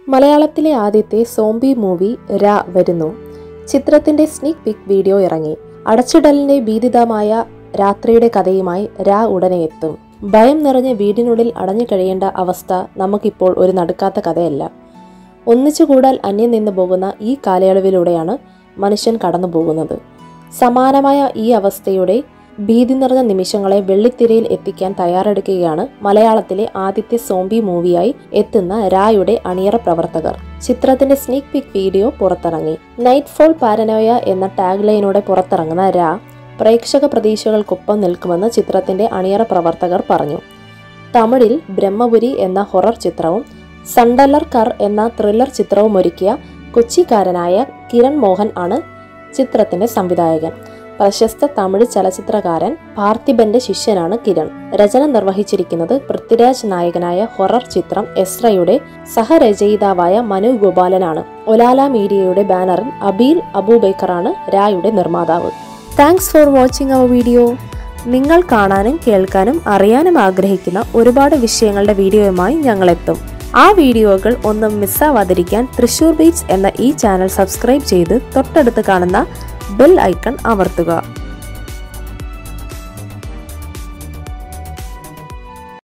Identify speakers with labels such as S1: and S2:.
S1: മലയാളത്തിലെ ആദ്യത്തെ zombie movie രാ വരുന്നു ചിത്രത്തിന്റെ സ്നീക് പിക് വീഡിയോ ഇറങ്ങി അടച്ചിടലിന്റെ ഭീതിതമായ രാത്രിയുടെ കഥയുമായി രാ ഉടനെ എത്തും ഭയം നിറഞ്ഞ വീടിനുള്ളിൽ അടഞ്ഞു കഴിയേണ്ട അവസ്ഥ നമുക്കിപ്പോൾ ഒരു നടുക്കാത്ത കഥയല്ല ഒന്നിച്ചുകൂടാൽ അന്യം നിന്ന് പോകുന്ന ഈ കാലയളവിലൂടെയാണ് മനുഷ്യൻ കടന്നു പോകുന്നത് സമാനമായ ഈ അവസ്ഥയുടെ ഭീതി നിറഞ്ഞ നിമിഷങ്ങളെ വെള്ളിത്തിരയിൽ എത്തിക്കാൻ തയ്യാറെടുക്കുകയാണ് മലയാളത്തിലെ ആദ്യത്തെ സോംബി മൂവിയായി എത്തുന്ന രായുടെ അണിയറ പ്രവർത്തകർ ചിത്രത്തിന്റെ സ്നീക് പിക് വീഡിയോ പുറത്തിറങ്ങി നൈറ്റ് ഫോൾ പാരനോയ എന്ന ടാഗ് ലൈനോടെ പുറത്തിറങ്ങുന്ന രാ പ്രേക്ഷക പ്രതീക്ഷകൾക്കൊപ്പം നിൽക്കുമെന്ന് ചിത്രത്തിന്റെ അണിയറ പ്രവർത്തകർ പറഞ്ഞു തമിഴിൽ ബ്രഹ്മപുരി എന്ന ഹൊറർ ചിത്രവും സണ്ടലർ കർ എന്ന ത്രില്ലർ ചിത്രവും ഒരുക്കിയ കൊച്ചിക്കാരനായ കിരൺ മോഹൻ ആണ് ചിത്രത്തിന്റെ സംവിധായകൻ പ്രശസ്ത തമിഴ് ചലച്ചിത്രകാരൻ പാർത്ഥിബന്റെ ശിഷ്യനാണ് കിരൺ രചന നിർവഹിച്ചിരിക്കുന്നത് പൃഥ്വിരാജ് നായകനായ ഹൊറർ ചിത്രം എസ്രയുടെ സഹരചയിതാവായ മനു ഗോപാലനാണ് ഒലാല മീഡിയയുടെ ബാനറിൽ അബീൽ അബൂബൈക്കറാണ് രായുടെ നിർമ്മാതാവ് താങ്ക്സ് ഫോർ വാച്ചിങ് അവർ വീഡിയോ നിങ്ങൾ കാണാനും കേൾക്കാനും അറിയാനും ആഗ്രഹിക്കുന്ന ഒരുപാട് വിഷയങ്ങളുടെ വീഡിയോയുമായി ഞങ്ങളെത്തും ആ വീഡിയോകൾ ഒന്നും മിസ്സാവാതിരിക്കാൻ തൃശൂർ ബീറ്റ്സ് എന്ന ഈ ചാനൽ സബ്സ്ക്രൈബ് ചെയ്ത് തൊട്ടടുത്ത് കാണുന്ന ബെൽ ഐക്കൺ അമർത്തുക